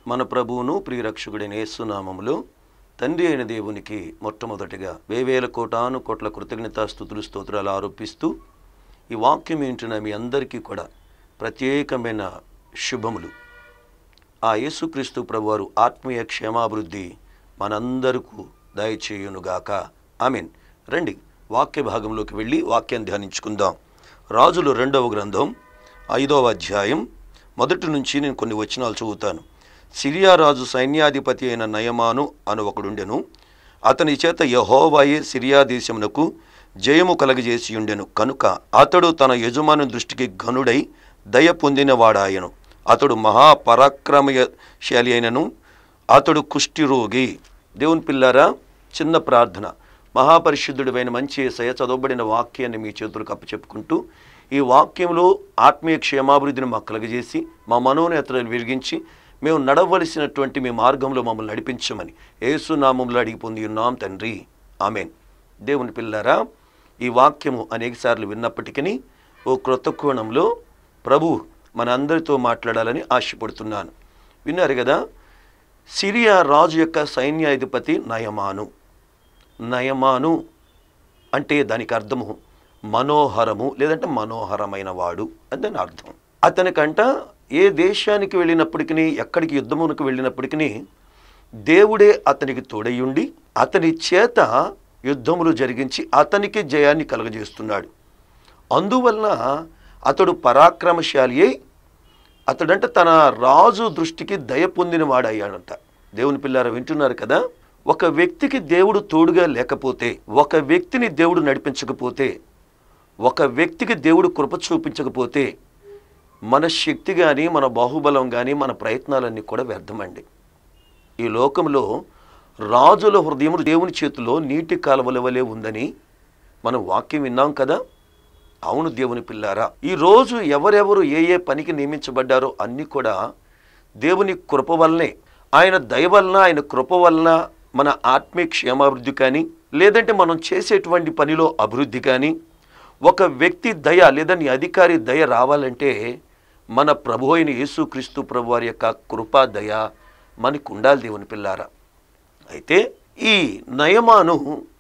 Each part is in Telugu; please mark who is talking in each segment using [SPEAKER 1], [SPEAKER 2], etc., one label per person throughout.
[SPEAKER 1] మన ప్రభువును ప్రియరక్షకుడైన యేసునామములో తండ్రి అయిన దేవునికి మొట్టమొదటిగా వేవేల కోటాను కోట్ల కృతజ్ఞతాస్థుతులు స్తోత్రాలు ఆరోపిస్తూ ఈ వాక్యం ఏంటున్న మీ అందరికీ కూడా ప్రత్యేకమైన శుభములు ఆ యేసుక్రీస్తు ప్రభువారు ఆత్మీయ క్షేమాభివృద్ధి మనందరకు దయచేయునుగాక ఆమెన్ రండి వాక్య భాగంలోకి వెళ్ళి వాక్యం ధ్యానించుకుందాం రాజులు రెండవ గ్రంథం ఐదవ అధ్యాయం మొదటి నుంచి నేను కొన్ని వచనాలు చదువుతాను సిరియా రాజు సైన్యాధిపతి అయిన నయమాను అను ఒకడుండెను అతని చేత యహోవాయే సిరియా దేశమునకు జయము కలగజేసి ఉండెను కనుక అతడు తన యజమాని దృష్టికి ఘనుడై దయ పొందినవాడాయను అతడు మహాపరాక్రమశాలి అయినను అతడు కుష్ఠిరోగి దేవుని పిల్లారా చిన్న ప్రార్థన మహాపరిశుద్ధుడైన మంచి ఏసయ చదవబడిన వాక్యాన్ని మీ చేతులకు అప్పచెప్పుకుంటూ ఈ వాక్యంలో ఆత్మీయ క్షేమాభివృద్ధిని మాకు కలగజేసి మా మనోనేతలను విరిగించి మేము నడవలసినటువంటి మీ మార్గంలో మమ్మల్ని నడిపించమని ఏసునామంలో అడిగి పొంది ఉన్నాం తండ్రి ఆమెన్ దేవుని పిల్లారా ఈ వాక్యము అనేకసార్లు విన్నప్పటికీ ఓ క్రొత్త కోణంలో ప్రభు మనందరితో మాట్లాడాలని ఆశపడుతున్నాను విన్నారు కదా సిరియా రాజు యొక్క సైన్యాధిపతి నయమాను నయమాను అంటే దానికి అర్థము మనోహరము లేదంటే మనోహరమైన వాడు అని దాని అర్థం అతనికంట ఏ దేశానికి వెళ్ళినప్పటికీ ఎక్కడికి యుద్ధమునకు వెళ్ళినప్పటికీ దేవుడే అతనికి తోడయ్యుండి అతని చేత యుద్ధములు జరిగించి అతనికి జయాన్ని కలగజేస్తున్నాడు అందువలన అతడు పరాక్రమశాలి అయి అతడంట తన రాజు దృష్టికి దయ పొందిన వాడయ్యాడంట దేవుని పిల్లార వింటున్నారు కదా ఒక వ్యక్తికి దేవుడు తోడుగా లేకపోతే ఒక వ్యక్తిని దేవుడు నడిపించకపోతే ఒక వ్యక్తికి దేవుడు కృప చూపించకపోతే మన శక్తి కానీ మన బాహుబలం కానీ మన ప్రయత్నాలన్నీ కూడా వ్యర్థమండి ఈ లోకంలో రాజుల హృదయం దేవుని చేతిలో నీటి కాలువల వలె ఉందని మనం వాక్యం విన్నాం కదా అవును దేవుని పిల్లారా ఈ రోజు ఎవరెవరు ఏ ఏ పనికి నియమించబడ్డారో అన్నీ కూడా దేవుని కృప వల్లనే ఆయన దయ వలన ఆయన కృప వలన మన ఆత్మీయ క్షేమాభివృద్ధి కానీ లేదంటే మనం చేసేటువంటి పనిలో అభివృద్ధి కానీ ఒక వ్యక్తి దయ లేదా నీ అధికారి దయ రావాలంటే మన ప్రభు అయిన యేసుక్రీస్తు ప్రభు వారి యొక్క కృపా దయ మనకు ఉండాలి దేవుని పిల్లారా అయితే ఈ నయమాను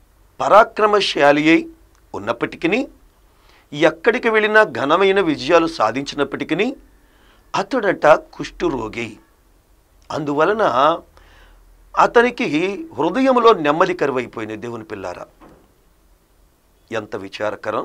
[SPEAKER 1] పరాక్రమశాలి అయి ఉన్నప్పటికీ ఎక్కడికి వెళ్ళినా ఘనమైన విజయాలు సాధించినప్పటికీ అతడట కుష్ఠురోగి అందువలన అతనికి హృదయంలో నెమ్మది కరువైపోయింది దేవుని పిల్లారా ఎంత విచారకరం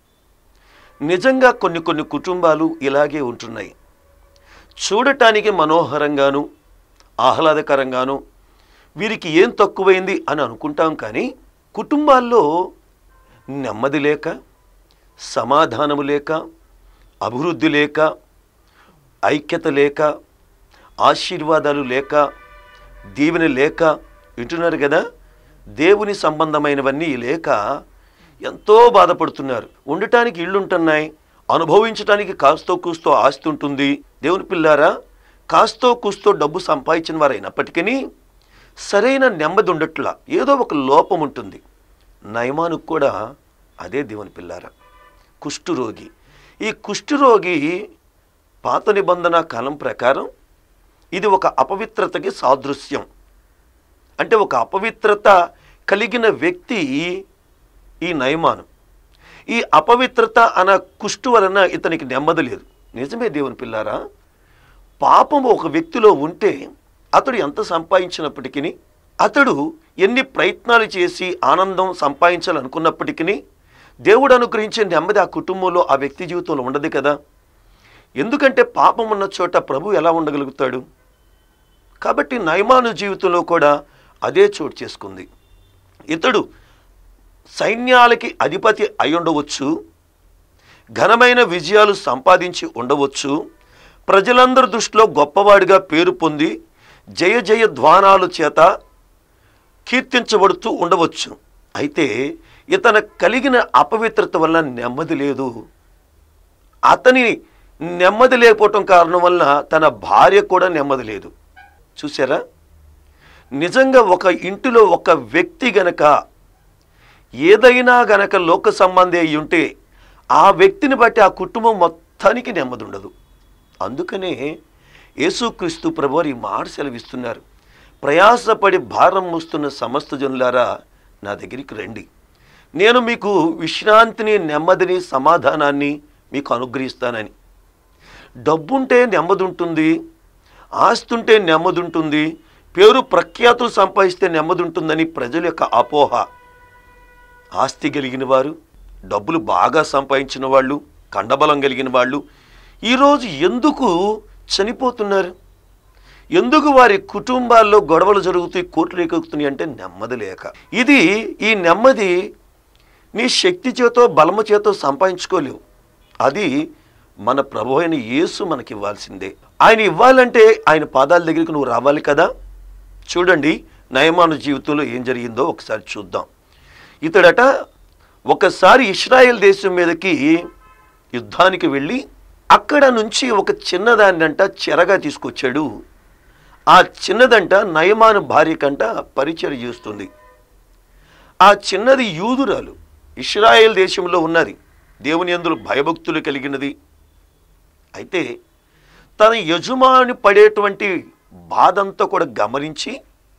[SPEAKER 1] నిజంగా కొన్ని కొన్ని కుటుంబాలు ఇలాగే ఉంటున్నాయి చూడటానికి మనోహరంగాను ఆహ్లాదకరంగాను వీరికి ఏం తక్కువైంది అని అనుకుంటాం కానీ కుటుంబాల్లో నెమ్మది లేక సమాధానము లేక అభివృద్ధి లేక ఐక్యత లేక ఆశీర్వాదాలు లేక దీవెన లేక వింటున్నారు కదా దేవుని సంబంధమైనవన్నీ లేక ఎంతో బాధపడుతున్నారు ఉండటానికి ఇళ్ళు ఉంటున్నాయి అనుభవించడానికి కాస్తో కూస్తో ఆస్తి ఉంటుంది దేవుని పిల్లారా కాస్తో కూస్తో డబ్బు సంపాదించిన వారైనప్పటికీ సరైన నెమ్మది ఉండట్లా ఏదో ఒక లోపం ఉంటుంది నయమానికి కూడా అదే దేవుని పిల్లారా కుష్ఠురోగి ఈ కుష్ఠురోగి పాత నిబంధన కాలం ప్రకారం ఇది ఒక అపవిత్రతకి సాదృశ్యం అంటే ఒక అపవిత్రత కలిగిన వ్యక్తి ఈ నయమాను ఈ అపవిత్రత అన్న కుష్టు వలన ఇతనికి నెమ్మది లేదు నిజమే దేవుని పిల్లారా పాపం ఒక వ్యక్తిలో ఉంటే అతడు ఎంత సంపాదించినప్పటికీ అతడు ఎన్ని ప్రయత్నాలు చేసి ఆనందం సంపాదించాలనుకున్నప్పటికీ దేవుడు అనుగ్రహించే నెమ్మది ఆ కుటుంబంలో ఆ వ్యక్తి జీవితంలో ఉండదు కదా ఎందుకంటే పాపం ఉన్న చోట ప్రభు ఎలా ఉండగలుగుతాడు కాబట్టి నయమాను జీవితంలో కూడా అదే చోటు చేసుకుంది ఇతడు సైన్యాలకి అధిపతి అయి ఉండవచ్చు ఘనమైన విజయాలు సంపాదించి ఉండవచ్చు ప్రజలందరి దృష్టిలో గొప్పవాడిగా పేరు పొంది జయ జయ ధ్వానాల చేత కీర్తించబడుతూ ఉండవచ్చు అయితే ఇతను కలిగిన అపవిత్రత వల్ల నెమ్మది లేదు అతని నెమ్మది లేకపోవటం కారణం వల్ల తన భార్య కూడా నెమ్మది లేదు చూసారా నిజంగా ఒక ఇంటిలో ఒక వ్యక్తి గనక ఏదైనా గనక లోక సంబంధి అయి ఉంటే ఆ వ్యక్తిని బట్టి ఆ కుటుంబం మొత్తానికి నెమ్మది ఉండదు అందుకనే యేసుక్రీస్తు ప్రభువారు ఈ మాట సెలవిస్తున్నారు ప్రయాసపడి భారం మోస్తున్న సమస్త జనులారా నా దగ్గరికి రండి నేను మీకు విశ్రాంతిని నెమ్మదిని సమాధానాన్ని మీకు అనుగ్రహిస్తానని డబ్బుంటే నెమ్మది ఉంటుంది ఆస్తి ఉంటే నెమ్మది ఉంటుంది పేరు ప్రఖ్యాతులు సంపాదిస్తే నెమ్మది ఉంటుందని ప్రజల యొక్క అపోహ ఆస్తి కలిగిన వారు డబ్బులు బాగా సంపాదించిన వాళ్ళు కండబలం కలిగిన వాళ్ళు ఈరోజు ఎందుకు చనిపోతున్నారు ఎందుకు వారి కుటుంబాల్లో గొడవలు జరుగుతాయి కోట్లు ఎక్కుతున్నాయి అంటే నెమ్మది లేక ఇది ఈ నెమ్మది నీ శక్తి చేతో బలము చేతో సంపాదించుకోలేవు అది మన ప్రభు అయిన యేసు మనకి ఇవ్వాల్సిందే ఆయన ఇవ్వాలంటే ఆయన పాదాల దగ్గరికి నువ్వు రావాలి కదా చూడండి నయమాను జీవితంలో ఏం జరిగిందో ఒకసారి చూద్దాం ఇతడట ఒకసారి ఇస్రాయేల్ దేశం మీదకి యుద్ధానికి వెళ్ళి అక్కడ నుంచి ఒక చిన్నదాన్నంట చెరగా తీసుకొచ్చాడు ఆ చిన్నదంట నయమాను భార్య కంట పరిచయం చేస్తుంది ఆ చిన్నది యూదురాలు ఇస్రాయేల్ దేశంలో ఉన్నది దేవుని అందులో భయభక్తులు కలిగినది అయితే తన యజమాని పడేటువంటి బాధంతా కూడా గమనించి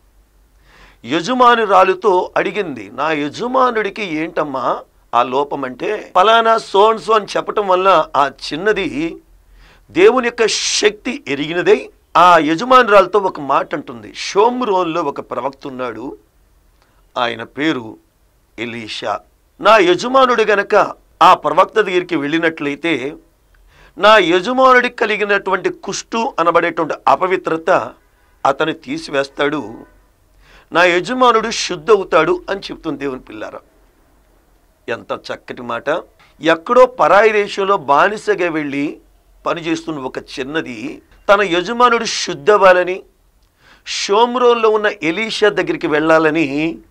[SPEAKER 1] యజమానురాలుతో అడిగింది నా యజమానుడికి ఏంటమ్మా ఆ లోపం అంటే ఫలానా సోన్ సో అని చెప్పటం వల్ల ఆ చిన్నది దేవుని యొక్క శక్తి ఎరిగినదై ఆ యజమానురాలతో ఒక మాట అంటుంది షోమ్రోన్లో ఒక ప్రవక్త ఉన్నాడు ఆయన పేరు ఎలీషా నా యజమానుడు గనక ఆ ప్రవక్త దగ్గరికి వెళ్ళినట్లయితే నా యజమానుడికి కలిగినటువంటి కుష్టు అనబడేటువంటి అపవిత్రత అతను తీసివేస్తాడు నా యజమానుడు శుద్ధ అవుతాడు అని చెప్తుంది దేవుని పిల్లారా ఎంత చక్కటి మాట ఎక్కడో పరాయి దేశంలో బానిసగా వెళ్ళి పనిచేస్తున్న ఒక చిన్నది తన యజమానుడు శుద్ధవ్వాలని షోమ్రోన్లో ఉన్న ఎలీషా దగ్గరికి వెళ్ళాలని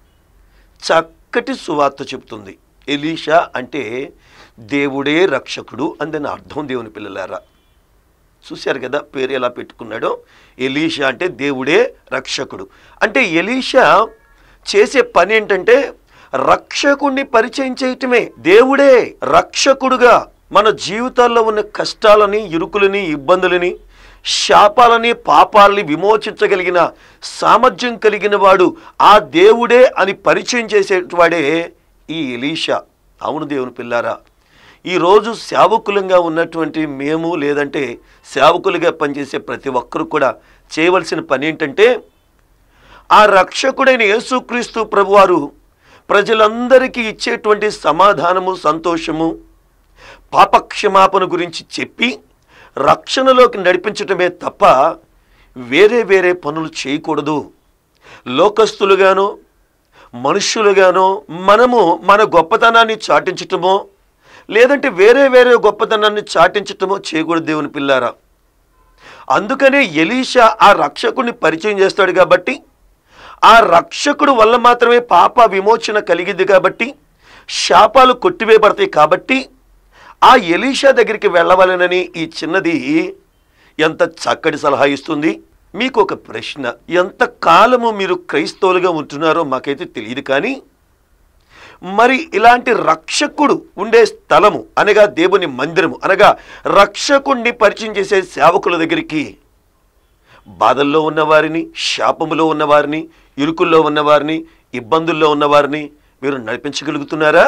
[SPEAKER 1] చక్కటి సువార్త చెప్తుంది ఎలీషా అంటే దేవుడే రక్షకుడు అని దాని అర్థం దేవుని పిల్లలారా చూశారు కదా పేరు ఎలా పెట్టుకున్నాడో ఎలీషా అంటే దేవుడే రక్షకుడు అంటే ఎలీషా చేసే పని ఏంటంటే రక్షకుణ్ణి పరిచయం చేయటమే దేవుడే రక్షకుడుగా మన జీవితాల్లో ఉన్న కష్టాలని ఇరుకులని ఇబ్బందులని శాపాలని పాపాలని విమోచించగలిగిన సామర్థ్యం కలిగిన వాడు ఆ దేవుడే అని పరిచయం చేసేవాడే ఈ ఎలీషా అవును దేవుని పిల్లారా ఈరోజు సేవకులంగా ఉన్నటువంటి మేము లేదంటే సేవకులుగా పనిచేసే ప్రతి ఒక్కరు కూడా చేయవలసిన పని ఏంటంటే ఆ రక్షకుడైన యేసుక్రీస్తు ప్రభువారు ప్రజలందరికీ ఇచ్చేటువంటి సమాధానము సంతోషము పాపక్షమాపణ గురించి చెప్పి రక్షణలోకి నడిపించటమే తప్ప వేరే వేరే పనులు చేయకూడదు లోకస్తులుగాను మనుష్యులుగాను మనము మన గొప్పతనాన్ని చాటించటమో లేదంటే వేరే వేరే గొప్పతనాన్ని చాటించటమో చేయకూడదు దేవుని పిల్లారా అందుకనే ఎలీషా ఆ రక్షకుడిని పరిచయం చేస్తాడు కాబట్టి ఆ రక్షకుడు వల్ల మాత్రమే పాప విమోచన కలిగింది కాబట్టి శాపాలు కొట్టివేయబడతాయి కాబట్టి ఆ ఎలీషా దగ్గరికి వెళ్ళవాలనని ఈ చిన్నది ఎంత చక్కటి సలహా ఇస్తుంది మీకు ఒక ప్రశ్న ఎంత కాలము మీరు క్రైస్తవులుగా ఉంటున్నారో మాకైతే తెలియదు కానీ మరి ఇలాంటి రక్షకుడు ఉండే స్థలము అనగా దేవుని మందిరము అనగా రక్షకుణ్ణి పరిచయం చేసే సేవకుల దగ్గరికి బాధల్లో ఉన్నవారిని శాపములో ఉన్నవారిని ఇరుకుల్లో ఉన్నవారిని ఇబ్బందుల్లో ఉన్నవారిని మీరు నడిపించగలుగుతున్నారా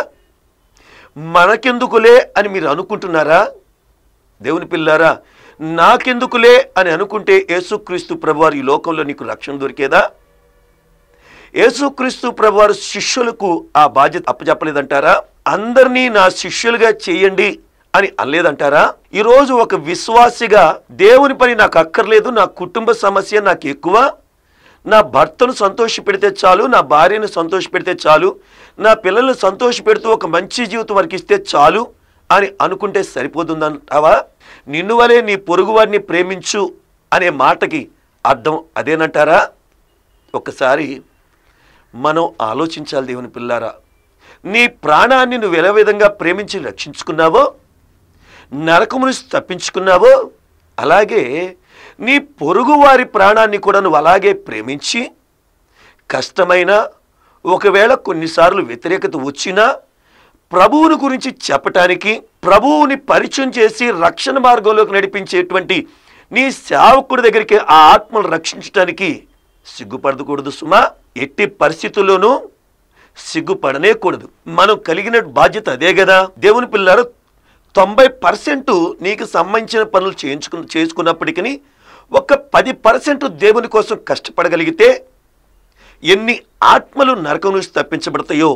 [SPEAKER 1] మనకెందుకులే అని మీరు అనుకుంటున్నారా దేవుని పిల్లారా నాకెందుకులే అని అనుకుంటే యేసుక్రీస్తు ప్రభువారు ఈ లోకంలో నీకు రక్షణ దొరికేదా యేసుక్రీస్తు ప్రభువారు శిష్యులకు ఆ బాధ్యత అప్పచెప్పలేదంటారా అందరినీ నా శిష్యులుగా చేయండి అని అనలేదంటారా ఈరోజు ఒక విశ్వాసిగా దేవుని పని నాకు అక్కర్లేదు నా కుటుంబ సమస్య నాకు ఎక్కువ నా భర్తను సంతోష పెడితే చాలు నా భార్యను సంతోష పెడితే చాలు నా పిల్లల్ని సంతోష పెడుతూ ఒక మంచి జీవితం వారికి ఇస్తే చాలు అని అనుకుంటే సరిపోతుందంటావా నిన్ను వలే నీ పొరుగువారిని ప్రేమించు అనే మాటకి అర్థం అదేనంటారా ఒకసారి మనం ఆలోచించాలి దేవుని పిల్లారా నీ ప్రాణాన్ని నువ్వు ఎలా విధంగా ప్రేమించి రక్షించుకున్నావో నరకము నుంచి తప్పించుకున్నావో అలాగే నీ పొరుగువారి ప్రాణాన్ని కూడా నువ్వు అలాగే ప్రేమించి కష్టమైన ఒకవేళ కొన్నిసార్లు వ్యతిరేకత వచ్చినా ప్రభువుని గురించి చెప్పటానికి ప్రభువుని పరిచయం చేసి రక్షణ మార్గంలోకి నడిపించేటువంటి నీ సేవకుడి దగ్గరికి ఆ ఆత్మను రక్షించడానికి సిగ్గుపడకూడదు సుమా ఎట్టి పరిస్థితుల్లోనూ సిగ్గుపడనే కూడదు మనం కలిగిన బాధ్యత అదే కదా దేవుని పిల్లలు తొంభై పర్సెంట్ నీకు సంబంధించిన పనులు చేయించుకు చేసుకున్నప్పటికీ ఒక పది పర్సెంట్ దేవుని కోసం కష్టపడగలిగితే ఎన్ని ఆత్మలు నరకం నుంచి తప్పించబడతాయో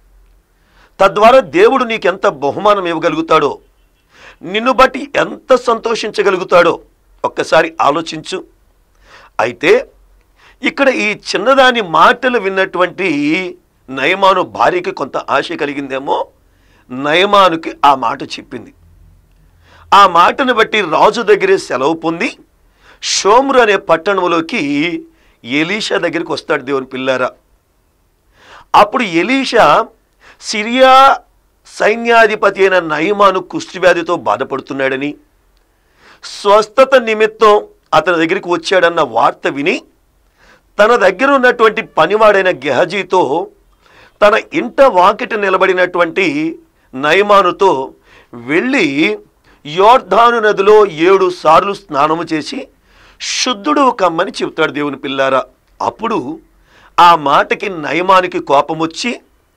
[SPEAKER 1] తద్వారా దేవుడు నీకెంత బహుమానం ఇవ్వగలుగుతాడో నిన్ను బట్టి ఎంత సంతోషించగలుగుతాడో ఒక్కసారి ఆలోచించు అయితే ఇక్కడ ఈ చిన్నదాని మాటలు విన్నటువంటి నయమాను భార్యకి కొంత ఆశ కలిగిందేమో నయమానుకి ఆ మాట చెప్పింది ఆ మాటను బట్టి రాజు దగ్గరే సెలవు పొంది షోమ్రు అనే పట్టణంలోకి ఎలీషా దగ్గరికి వస్తాడు దేవుని పిల్లారా అప్పుడు ఎలీషా సిరియా సైన్యాధిపతి అయిన నయమాను కుష్ఠవ్యాధితో బాధపడుతున్నాడని స్వస్థత నిమిత్తం అతని దగ్గరికి వచ్చాడన్న వార్త విని తన దగ్గర ఉన్నటువంటి పనివాడైన గెహజీతో తన ఇంట వాకిట నిలబడినటువంటి నయమానుతో వెళ్ళి యోర్ధాను నదిలో ఏడు సార్లు స్నానము చేసి శుద్ధుడు కమ్మని చెబుతాడు దేవుని పిల్లారా అప్పుడు ఆ మాటకి నయమానికి కోపం వచ్చి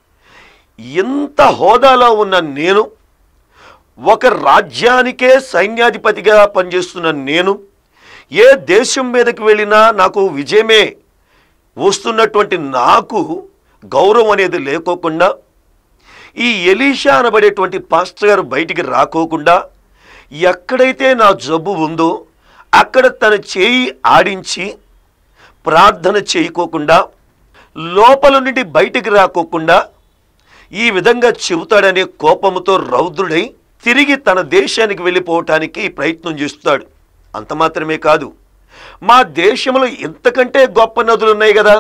[SPEAKER 1] ఇంత హోదాలో ఉన్న నేను ఒక రాజ్యానికే సైన్యాధిపతిగా పనిచేస్తున్న నేను ఏ దేశం మీదకి వెళ్ళినా నాకు విజయమే వస్తున్నటువంటి నాకు గౌరవం అనేది లేకోకుండా ఈ ఎలీషా అనబడేటువంటి పాస్టర్ గారు బయటికి రాకోకుండా ఎక్కడైతే నా జబ్బు ఉందో అక్కడ తన చేయి ఆడించి ప్రార్థన చేయకోకుండా లోపల నుండి బయటికి రాకోకుండా ఈ విధంగా చెబుతాడనే కోపముతో రౌద్రుడై తిరిగి తన దేశానికి వెళ్ళిపోవటానికి ప్రయత్నం చేస్తాడు అంత మాత్రమే కాదు మా దేశంలో ఇంతకంటే గొప్ప నదులు ఉన్నాయి కదా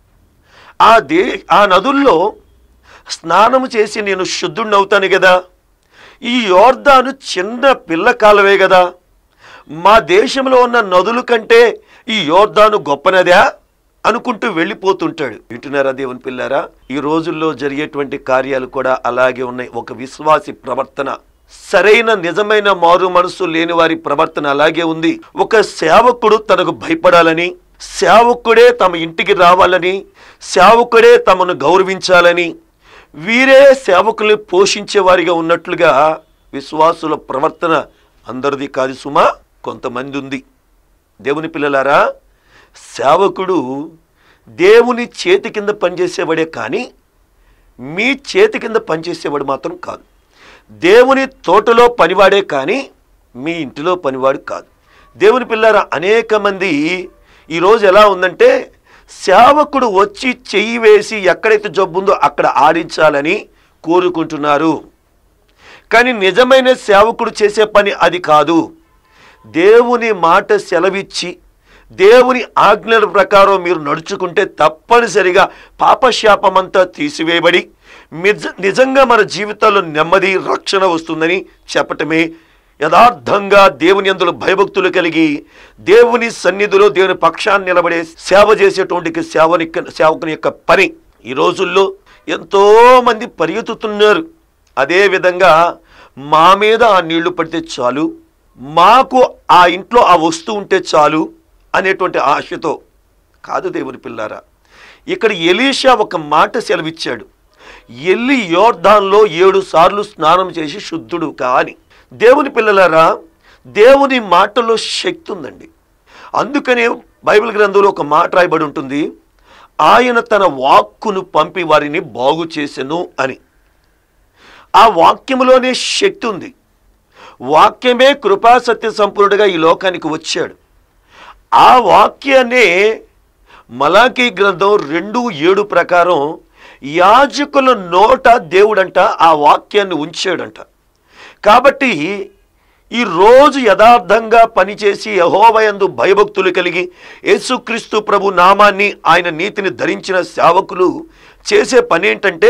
[SPEAKER 1] ఆ దే ఆ నదుల్లో స్నానం చేసి నేను శుద్ధుడిని అవుతాను కదా ఈ యోర్దాను చిన్న పిల్ల కాలవే కదా మా దేశంలో ఉన్న నదుల కంటే ఈ యోర్దాను గొప్ప నదా అనుకుంటూ వెళ్ళిపోతుంటాడు వింటున్నారా దేవుని పిల్లారా ఈ రోజుల్లో జరిగేటువంటి కార్యాలు కూడా అలాగే ఉన్నాయి ఒక విశ్వాసి ప్రవర్తన సరైన నిజమైన మారు మనసు లేని వారి ప్రవర్తన అలాగే ఉంది ఒక సేవకుడు తనకు భయపడాలని సేవకుడే తమ ఇంటికి రావాలని సేవకుడే తమను గౌరవించాలని వీరే సేవకుల్ని పోషించే వారిగా ఉన్నట్లుగా విశ్వాసుల ప్రవర్తన అందరిది కాదు సుమా కొంతమంది ఉంది దేవుని పిల్లలారా సేవకుడు దేవుని చేతి కింద పనిచేసేవాడే కానీ మీ చేతి కింద పనిచేసేవాడు మాత్రం కాదు దేవుని తోటలో పనివాడే కానీ మీ ఇంటిలో పనివాడు కాదు దేవుని పిల్లారా అనేక మంది ఈరోజు ఎలా ఉందంటే సేవకుడు వచ్చి చెయ్యి వేసి ఎక్కడైతే జబ్బుందో అక్కడ ఆడించాలని కోరుకుంటున్నారు కానీ నిజమైన సేవకుడు చేసే పని అది కాదు దేవుని మాట సెలవిచ్చి దేవుని ఆజ్ఞల ప్రకారం మీరు నడుచుకుంటే తప్పనిసరిగా పాపశాపమంతా తీసివేయబడి నిజ నిజంగా మన జీవితాల్లో నెమ్మది రక్షణ వస్తుందని చెప్పటమే యథార్థంగా దేవుని అందులో భయభక్తులు కలిగి దేవుని సన్నిధిలో దేవుని పక్షాన్ని నిలబడే సేవ చేసేటువంటి సేవని సేవకుని యొక్క పని ఈ రోజుల్లో ఎంతో మంది పరిగెత్తుతున్నారు అదే విధంగా మా మీద ఆ నీళ్లు పడితే చాలు మాకు ఆ ఇంట్లో ఆ వస్తువు ఉంటే చాలు అనేటువంటి ఆశతో కాదు దేవుని పిల్లారా ఇక్కడ ఎలీషా ఒక మాట సెలవిచ్చాడు ఎల్లి యోర్ధాన్లో ఏడు సార్లు స్నానం చేసి శుద్ధుడు కాని దేవుని పిల్లలారా దేవుని మాటలో శక్తి ఉందండి అందుకనే బైబిల్ గ్రంథంలో ఒక మాట రాయబడి ఉంటుంది ఆయన తన వాక్కును పంపి వారిని బాగు చేసెను అని ఆ వాక్యములోనే శక్తి ఉంది వాక్యమే కృపా సత్య సంపూర్ణుడిగా ఈ లోకానికి వచ్చాడు ఆ వాక్యాన్నే మలాకీ గ్రంథం రెండు ఏడు ప్రకారం యాజకుల నోట దేవుడంట ఆ వాక్యాన్ని ఉంచాడంట కాబట్టి ఈ రోజు యథార్థంగా పనిచేసి యహోవయందు భయభక్తులు కలిగి యేసుక్రీస్తు ప్రభు నామాన్ని ఆయన నీతిని ధరించిన సేవకులు చేసే పని ఏంటంటే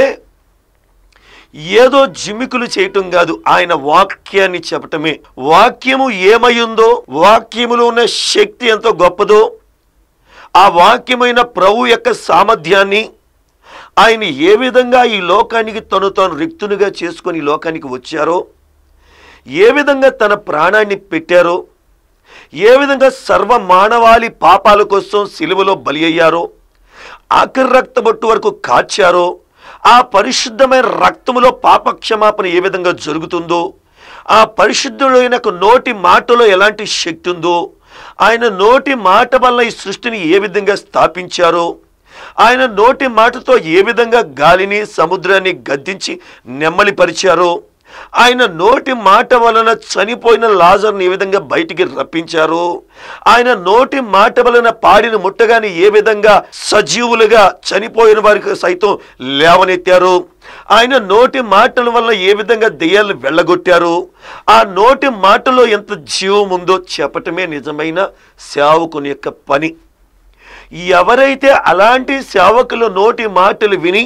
[SPEAKER 1] ఏదో జిమికులు చేయటం కాదు ఆయన వాక్యాన్ని చెప్పటమే వాక్యము ఏమయ్యుందో వాక్యములో ఉన్న శక్తి ఎంతో గొప్పదో ఆ వాక్యమైన ప్రభు యొక్క సామర్థ్యాన్ని ఆయన ఏ విధంగా ఈ లోకానికి తను తాను రిక్తునిగా చేసుకొని ఈ లోకానికి వచ్చారో ఏ విధంగా తన ప్రాణాన్ని పెట్టారో ఏ విధంగా సర్వ మానవాళి పాపాల కోసం సిలువలో బలి అయ్యారో ఆఖరి రక్తబొట్టు వరకు కాచారో ఆ పరిశుద్ధమైన రక్తములో పాపక్షమాపణ ఏ విధంగా జరుగుతుందో ఆ పరిశుద్ధుడైన ఒక నోటి మాటలో ఎలాంటి శక్తి ఉందో ఆయన నోటి మాట వల్ల ఈ సృష్టిని ఏ విధంగా స్థాపించారో ఆయన నోటి మాటతో ఏ విధంగా గాలిని సముద్రాన్ని గద్దించి నెమ్మలిపరిచారో ఆయన నోటి మాట వలన చనిపోయిన లాజర్ని ఏ విధంగా బయటికి రప్పించారు ఆయన నోటి మాట వలన పాడిన ముట్టగాని ఏ విధంగా సజీవులుగా చనిపోయిన వారికి సైతం లేవనెత్తారు ఆయన నోటి మాటల వల్ల ఏ విధంగా దెయ్యాలు వెళ్ళగొట్టారు ఆ నోటి మాటలో ఎంత జీవం ఉందో చెప్పటమే నిజమైన సేవకుని యొక్క పని ఎవరైతే అలాంటి సేవకుల నోటి మాటలు విని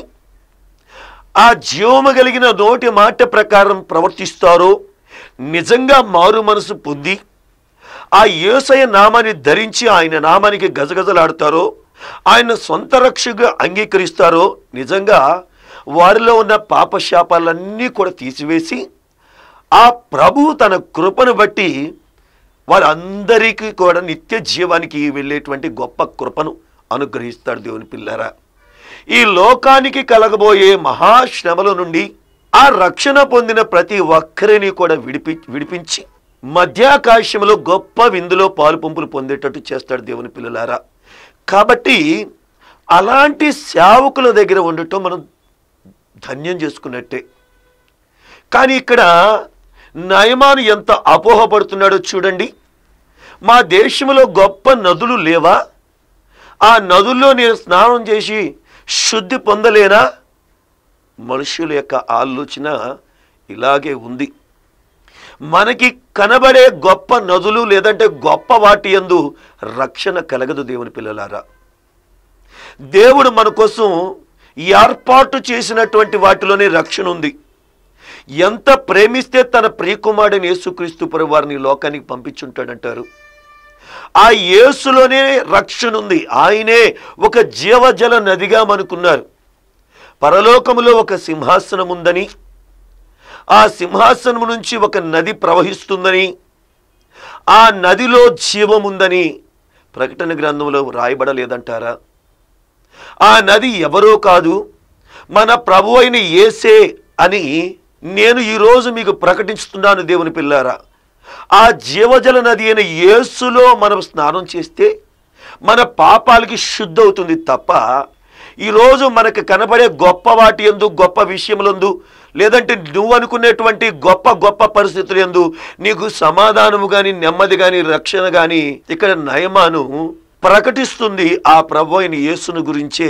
[SPEAKER 1] ఆ జీవము కలిగిన నోటి మాట ప్రకారం ప్రవర్తిస్తారో నిజంగా మారు మనసు పొంది ఆ యేసయ నామాన్ని ధరించి ఆయన నామానికి గజగజలాడతారో ఆయన సొంత రక్షగా అంగీకరిస్తారో నిజంగా వారిలో ఉన్న పాపశాపాలన్నీ కూడా తీసివేసి ఆ ప్రభు తన కృపను బట్టి వారందరికీ కూడా నిత్య జీవానికి వెళ్ళేటువంటి గొప్ప కృపను అనుగ్రహిస్తాడు దేవుని పిల్లరా ఈ లోకానికి కలగబోయే మహాశ్రమల నుండి ఆ రక్షణ పొందిన ప్రతి ఒక్కరిని కూడా విడిపి విడిపించి మధ్యాకాశంలో గొప్ప విందులో పాలు పంపులు పొందేటట్టు చేస్తాడు దేవుని పిల్లలారా కాబట్టి అలాంటి సేవకుల దగ్గర ఉండటం మనం ధన్యం చేసుకున్నట్టే కానీ ఇక్కడ నయమాను ఎంత అపోహపడుతున్నాడో చూడండి మా దేశంలో గొప్ప నదులు లేవా ఆ నదుల్లో నేను స్నానం చేసి శుద్ధి పొందలేనా మనుషుల యొక్క ఆలోచన ఇలాగే ఉంది మనకి కనబడే గొప్ప నదులు లేదంటే గొప్ప వాటి యందు రక్షణ కలగదు దేవుని పిల్లలారా దేవుడు మన కోసం ఏర్పాటు చేసినటువంటి వాటిలోనే రక్షణ ఉంది ఎంత ప్రేమిస్తే తన ప్రియకుమారుడిని యేసుక్రీస్తు ప్రభు వారిని ఈ లోకానికి పంపించుంటాడంటారు ఆ యేసులోనే రక్షణ ఉంది ఆయనే ఒక జీవజల నదిగా మనకున్నారు పరలోకములో ఒక సింహాసనం ఉందని ఆ సింహాసనం నుంచి ఒక నది ప్రవహిస్తుందని ఆ నదిలో జీవం ఉందని ప్రకటన గ్రంథంలో రాయబడలేదంటారా ఆ నది ఎవరో కాదు మన ప్రభు అయిన యేసే అని నేను ఈరోజు మీకు ప్రకటిస్తున్నాను దేవుని పిల్లారా ఆ జీవజల నది అయిన యేసులో మనం స్నానం చేస్తే మన పాపాలకి శుద్ధి అవుతుంది తప్ప ఈరోజు మనకు కనబడే గొప్ప వాటి ఎందు గొప్ప విషయములందు లేదంటే నువ్వు అనుకునేటువంటి గొప్ప గొప్ప పరిస్థితులు ఎందు నీకు సమాధానము కానీ నెమ్మది కానీ రక్షణ కానీ ఇక్కడ నయమాను ప్రకటిస్తుంది ఆ ప్రభు అయిన యేసును గురించే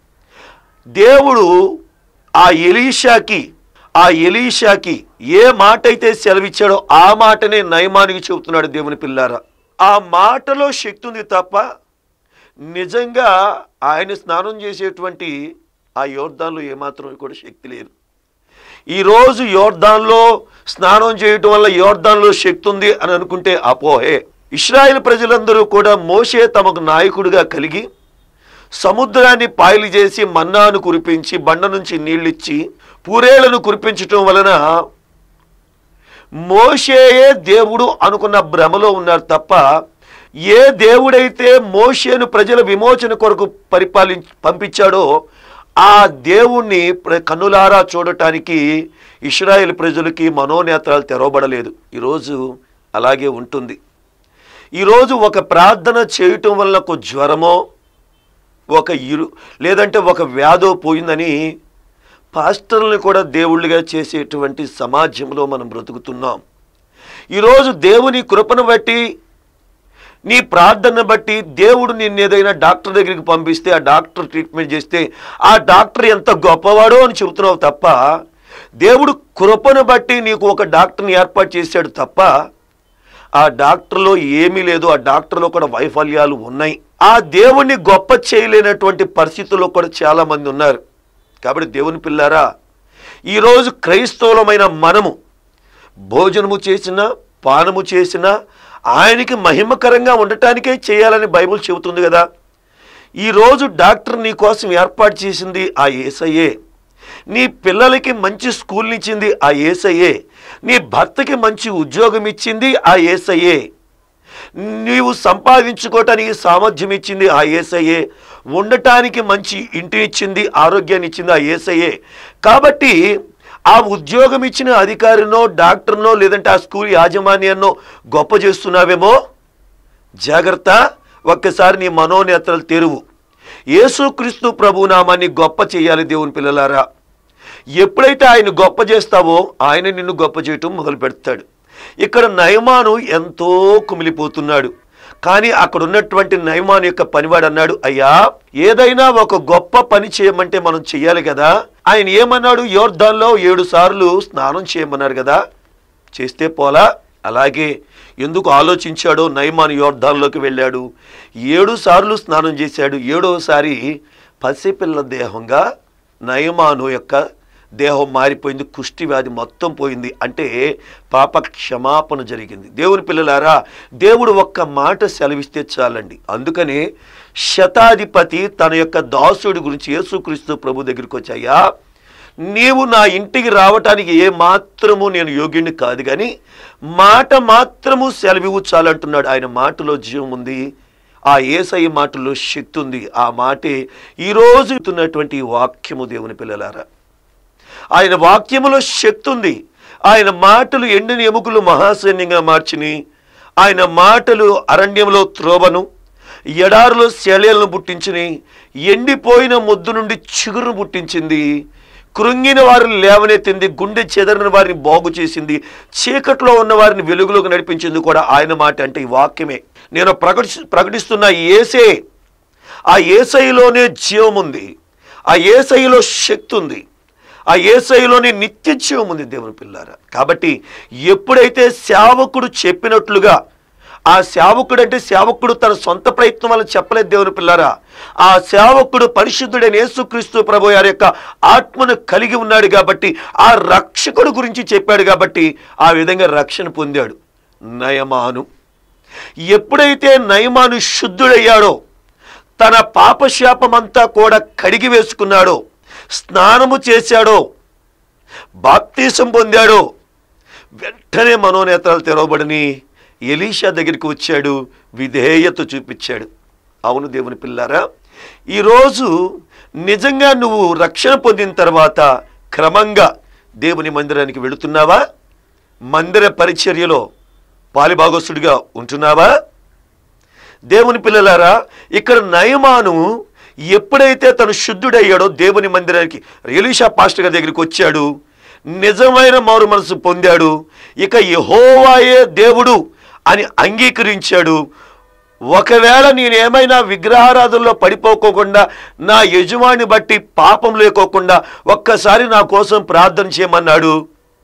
[SPEAKER 1] దేవుడు ఆ ఎలీషాకి ఆ ఎలీషాకి ఏ మాట అయితే సెలవిచ్చాడో ఆ మాటనే నయమానికి చెబుతున్నాడు దేవుని పిల్లారా ఆ మాటలో శక్తి ఉంది తప్ప నిజంగా ఆయన స్నానం చేసేటువంటి ఆ యోర్ధాన్లో ఏమాత్రం కూడా శక్తి లేదు ఈరోజు యోర్ధాన్లో స్నానం చేయటం వల్ల యోర్ధాన్లో శక్తి ఉంది అని అనుకుంటే అపోహే ఇస్రాయేల్ ప్రజలందరూ కూడా మోషే తమకు నాయకుడిగా కలిగి సముద్రాన్ని పాయలు చేసి మన్నాను కురిపించి బండ నుంచి నీళ్ళిచ్చి పూరేళ్లను కురిపించటం వలన మోషేయే దేవుడు అనుకున్న భ్రమలో ఉన్నారు తప్ప ఏ దేవుడైతే మోషేను ప్రజల విమోచన కొరకు పరిపాలి పంపించాడో ఆ దేవుణ్ణి ప్ర- కన్నులారా చూడటానికి ఇస్రాయేల్ ప్రజలకి మనోనేత్రాలు తెరవబడలేదు ఈరోజు అలాగే ఉంటుంది ఈరోజు ఒక ప్రార్థన చేయటం వల్ల ఒక జ్వరమో ఒక ఇరు లేదంటే ఒక వ్యాధో పోయిందని పాస్టర్ని కూడా దేవుళ్ళుగా చేసేటువంటి సమాజంలో మనం బ్రతుకుతున్నాం ఈరోజు దేవుని కృపను బట్టి నీ ప్రార్థన బట్టి దేవుడు నిన్ను ఏదైనా డాక్టర్ దగ్గరికి పంపిస్తే ఆ డాక్టర్ ట్రీట్మెంట్ చేస్తే ఆ డాక్టర్ ఎంత గొప్పవాడో అని చెబుతున్నావు తప్ప దేవుడు కృపను బట్టి నీకు ఒక డాక్టర్ని ఏర్పాటు చేశాడు తప్ప ఆ డాక్టర్లో ఏమీ లేదు ఆ డాక్టర్లో కూడా వైఫల్యాలు ఉన్నాయి ఆ దేవుణ్ణి గొప్ప చేయలేనటువంటి పరిస్థితుల్లో కూడా చాలా మంది ఉన్నారు కాబట్టి దేవుని పిల్లారా ఈరోజు క్రైస్తవులమైన మనము భోజనము చేసినా పానము చేసినా ఆయనకి మహిమకరంగా ఉండటానికే చేయాలని బైబిల్ చెబుతుంది కదా ఈరోజు డాక్టర్ నీ కోసం ఏర్పాటు చేసింది ఆ ఏసయ్యే నీ పిల్లలకి మంచి స్కూల్ని ఇచ్చింది ఆ ఏసయ్యే నీ భర్తకి మంచి ఉద్యోగం ఇచ్చింది ఆ ఏసయ్యే నీవు సంపాదించుకోవటానికి సామర్థ్యం ఇచ్చింది ఆ ఏసయ్యే ఉండటానికి మంచి ఇంటిని ఇచ్చింది ఆరోగ్యాన్ని ఇచ్చింది ఆ ఏసయ్యే కాబట్టి ఆ ఉద్యోగం ఇచ్చిన అధికారినో డాక్టర్నో లేదంటే ఆ స్కూల్ యాజమాన్యాన్నో గొప్ప చేస్తున్నావేమో జాగ్రత్త ఒక్కసారి నీ మనోనేత్రలు తెరువు యేసుక్రీస్తు ప్రభునామాన్ని గొప్ప చేయాలి దేవుని పిల్లలారా ఎప్పుడైతే ఆయన గొప్ప చేస్తావో ఆయన నిన్ను గొప్ప చేయటం మొదలు పెడతాడు ఇక్కడ నయమాను ఎంతో కుమిలిపోతున్నాడు కానీ అక్కడ ఉన్నటువంటి నయమాను యొక్క పనివాడు అన్నాడు అయ్యా ఏదైనా ఒక గొప్ప పని చేయమంటే మనం చెయ్యాలి కదా ఆయన ఏమన్నాడు యోర్ధాన్లో ఏడు సార్లు స్నానం చేయమన్నారు కదా చేస్తే పోలా అలాగే ఎందుకు ఆలోచించాడో నయమాను యోర్ధాన్లోకి వెళ్ళాడు ఏడు సార్లు స్నానం చేశాడు ఏడవసారి పసిపిల్ల దేహంగా నయమాను యొక్క దేహం మారిపోయింది కుష్టి వ్యాధి మొత్తం పోయింది అంటే పాప క్షమాపణ జరిగింది దేవుని పిల్లలారా దేవుడు ఒక్క మాట సెలవిస్తే చాలండి అందుకనే శతాధిపతి తన యొక్క దాసుడి గురించి యేసుక్రీస్తు ప్రభు దగ్గరికి వచ్చాయా నీవు నా ఇంటికి రావటానికి ఏ మాత్రము నేను యోగ్యుని కాదు కానీ మాట మాత్రము సెలవివు చాలంటున్నాడు ఆయన మాటలో జీవం ఉంది ఆ ఏసై మాటలో శక్తి ఉంది ఆ మాటే ఈరోజు ఇస్తున్నటువంటి వాక్యము దేవుని పిల్లలారా ఆయన వాక్యములో శక్తి ఉంది ఆయన మాటలు ఎండిన ఎముకలు మహాసైన్యంగా మార్చిని ఆయన మాటలు అరణ్యంలో త్రోవను ఎడారులో శల్యాలను పుట్టించిని ఎండిపోయిన ముద్దు నుండి చిగురును పుట్టించింది కృంగిన వారిని లేవనెత్తింది గుండె చెదరిన వారిని బాగు చేసింది చీకట్లో ఉన్న వారిని వెలుగులోకి నడిపించింది కూడా ఆయన మాట అంటే ఈ వాక్యమే నేను ప్రకటి ప్రకటిస్తున్న ఈ ఏసే ఆ ఏసైలోనే జీవం ఉంది ఆ ఏసైలో శక్తి ఉంది ఆ ఏసైలోనే నిత్య జీవం ఉంది దేవుని పిల్లారా కాబట్టి ఎప్పుడైతే సేవకుడు చెప్పినట్లుగా ఆ సేవకుడు అంటే సేవకుడు తన సొంత ప్రయత్నం వల్ల చెప్పలేదు దేవుని పిల్లారా ఆ సేవకుడు పరిశుద్ధుడైన యేసుక్రీస్తు ప్రభు వారి యొక్క ఆత్మను కలిగి ఉన్నాడు కాబట్టి ఆ రక్షకుడు గురించి చెప్పాడు కాబట్టి ఆ విధంగా రక్షణ పొందాడు నయమాను ఎప్పుడైతే నయమాను శుద్ధుడయ్యాడో తన పాపశాపమంతా కూడా కడిగి వేసుకున్నాడో స్నానము చేశాడో బాప్తీసం పొందాడో వెంటనే మనోనేత్రాలు తెరవబడని ఎలీషా దగ్గరికి వచ్చాడు విధేయత చూపించాడు అవును దేవుని పిల్లారా ఈరోజు నిజంగా నువ్వు రక్షణ పొందిన తర్వాత క్రమంగా దేవుని మందిరానికి వెళుతున్నావా మందిర పరిచర్యలో పాలిభాగస్తుడిగా ఉంటున్నావా దేవుని పిల్లలారా ఇక్కడ నయమాను ఎప్పుడైతే తను శుద్ధుడయ్యాడో దేవుని మందిరానికి ఎలీషా పాస్టర్ గారి దగ్గరికి వచ్చాడు నిజమైన మారు మనసు పొందాడు ఇక యెహోవాయే దేవుడు అని అంగీకరించాడు ఒకవేళ నేనేమైనా విగ్రహారాధనలో పడిపోకోకుండా నా యజమాని బట్టి పాపం లేకోకుండా ఒక్కసారి నా కోసం ప్రార్థన చేయమన్నాడు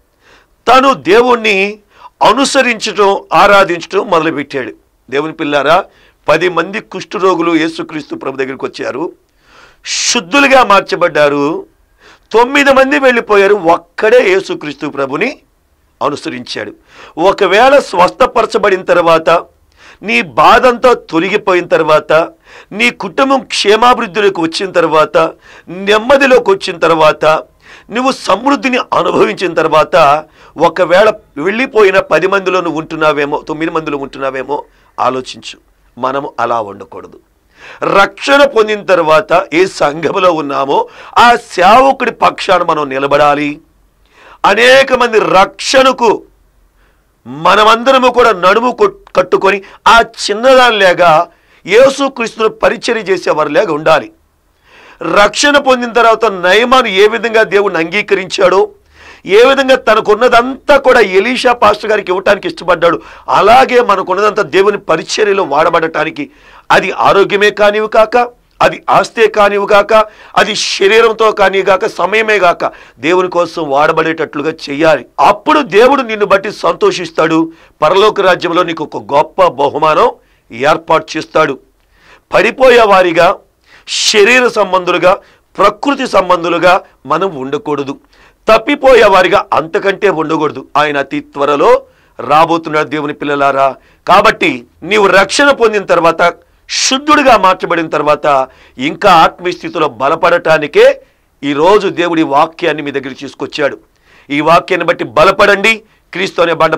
[SPEAKER 1] తను దేవుణ్ణి అనుసరించటం ఆరాధించటం మొదలుపెట్టాడు దేవుని పిల్లారా పది మంది కుష్ఠరోగులు యేసుక్రీస్తు ప్రభు దగ్గరికి వచ్చారు శుద్ధులుగా మార్చబడ్డారు తొమ్మిది మంది వెళ్ళిపోయారు ఒక్కడే యేసుక్రీస్తు ప్రభుని అనుసరించాడు ఒకవేళ స్వస్థపరచబడిన తర్వాత నీ బాధంతా తొలగిపోయిన తర్వాత నీ కుటుంబం క్షేమాభివృద్ధిలోకి వచ్చిన తర్వాత నెమ్మదిలోకి వచ్చిన తర్వాత నువ్వు సమృద్ధిని అనుభవించిన తర్వాత ఒకవేళ వెళ్ళిపోయిన పది మందిలో నువ్వు ఉంటున్నావేమో తొమ్మిది మందిలో ఉంటున్నావేమో ఆలోచించు మనము అలా ఉండకూడదు రక్షణ పొందిన తర్వాత ఏ సంఘములో ఉన్నామో ఆ సేవకుడి పక్షాన మనం నిలబడాలి అనేక మంది రక్షణకు మనమందరము కూడా నడుము కొట్- కట్టుకొని ఆ చిన్నదానిలాగా యేసుక్రీస్తును పరిచర్య చేసేవారిలాగా ఉండాలి రక్షణ పొందిన తర్వాత నయమాను ఏ విధంగా దేవుణ్ణి అంగీకరించాడో ఏ విధంగా తనకున్నదంతా కూడా ఎలీషా పాస్టర్ గారికి ఇవ్వటానికి ఇష్టపడ్డాడు అలాగే మనకున్నదంతా దేవుని పరిచర్యలో వాడబడటానికి అది ఆరోగ్యమే కానివి కాక అది ఆస్తే కానివి కాక అది శరీరంతో కాని గాక సమయమే గాక దేవుని కోసం వాడబడేటట్లుగా చెయ్యాలి అప్పుడు దేవుడు నిన్ను బట్టి సంతోషిస్తాడు పరలోక రాజ్యంలో నీకు ఒక గొప్ప బహుమానం ఏర్పాటు చేస్తాడు పడిపోయే వారిగా శరీర సంబంధులుగా ప్రకృతి సంబంధులుగా మనం ఉండకూడదు తప్పిపోయే వారిగా అంతకంటే ఉండకూడదు ఆయన అతి త్వరలో రాబోతున్నాడు దేవుని పిల్లలారా కాబట్టి నీవు రక్షణ పొందిన తర్వాత శుద్ధుడిగా మార్చబడిన తర్వాత ఇంకా ఆత్మీయ స్థితిలో బలపడటానికే ఈరోజు దేవుడి వాక్యాన్ని మీ దగ్గరికి తీసుకొచ్చాడు ఈ వాక్యాన్ని బట్టి బలపడండి క్రీస్తు అనే బండపై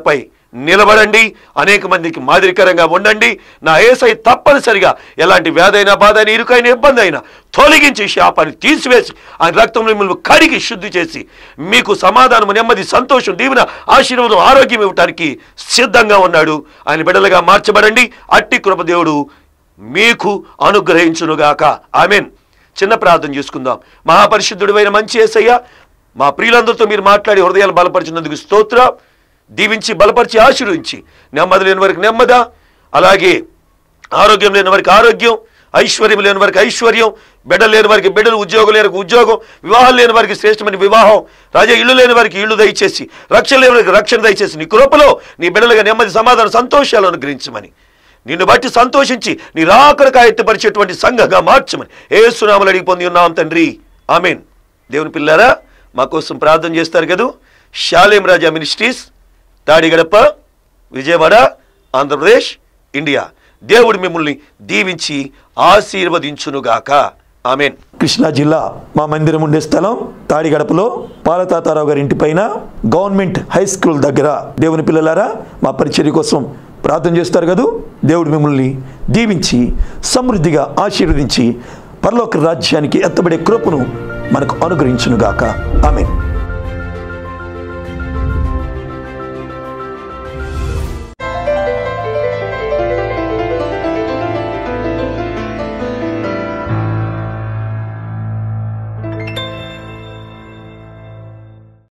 [SPEAKER 1] నిలబడండి అనేక మందికి మాదిరికరంగా ఉండండి నా ఏసై తప్పనిసరిగా ఎలాంటి వ్యాధైనా బాధ అయినా ఇరుకైన ఇబ్బంది అయినా తొలగించి శాపాన్ని తీసివేసి ఆయన రక్తంలో మిమ్మల్ని కడిగి శుద్ధి చేసి మీకు సమాధానం నెమ్మది సంతోషం దీవెన ఆశీర్వాదం ఆరోగ్యం ఇవ్వటానికి సిద్ధంగా ఉన్నాడు ఆయన బిడ్డలుగా మార్చబడండి అట్టి కృపదేవుడు మీకు అనుగ్రహించునుగాక ఆమెన్ చిన్న ప్రార్థన చేసుకుందాం మహాపరిశుద్ధుడైన మంచి ఏసయ్య మా ప్రియులందరితో మీరు మాట్లాడి హృదయాలు బలపరిచినందుకు స్తోత్ర దీవించి బలపరిచి ఆశీర్వించి నెమ్మది లేని వారికి నెమ్మద అలాగే ఆరోగ్యం లేని వారికి ఆరోగ్యం ఐశ్వర్యం లేని వారికి ఐశ్వర్యం బిడ్డలు లేని వారికి బిడ్డలు ఉద్యోగం లేని వారికి ఉద్యోగం వివాహం లేని వారికి శ్రేష్టమైన వివాహం రాజా ఇల్లు లేని వారికి ఇల్లు దయచేసి రక్షణ లేని వారికి రక్షణ దయచేసి నీ కృపలో నీ బిడ్డలుగా నెమ్మది సమాధానం సంతోషాలు అనుగ్రహించమని నిన్ను బట్టి సంతోషించి నీ రాకడగా ఎత్తుపరిచేటువంటి సంఘంగా మార్చమని ఏ సునామలు అడిగి పొంది ఉన్నాం తండ్రి ఆమెన్ దేవుని పిల్లారా మా కోసం ప్రార్థన చేస్తారు కదూ Shalem Raja ministries Tadigadapa Vijayawada Andhra Pradesh India దేవుడు మిమ్మల్ని దీవించి ఆశీర్వదించునుగాక ఆమెన్
[SPEAKER 2] కృష్ణా జిల్లా మా మందిరం ఉండే స్థలం తాడిగడపలో పాలతాతారావు గారి ఇంటి పైన గవర్నమెంట్ హై స్కూల్ దగ్గర దేవుని పిల్లలారా మా పరిచర్య కోసం ప్రార్థన చేస్తారు కదూ దేవుడు మిమ్మల్ని దీవించి సమృద్ధిగా ఆశీర్వదించి పరలోక రాజ్యానికి ఎత్తబడే కృపను మనకు అనుగ్రహించునుగాక ఆమెన్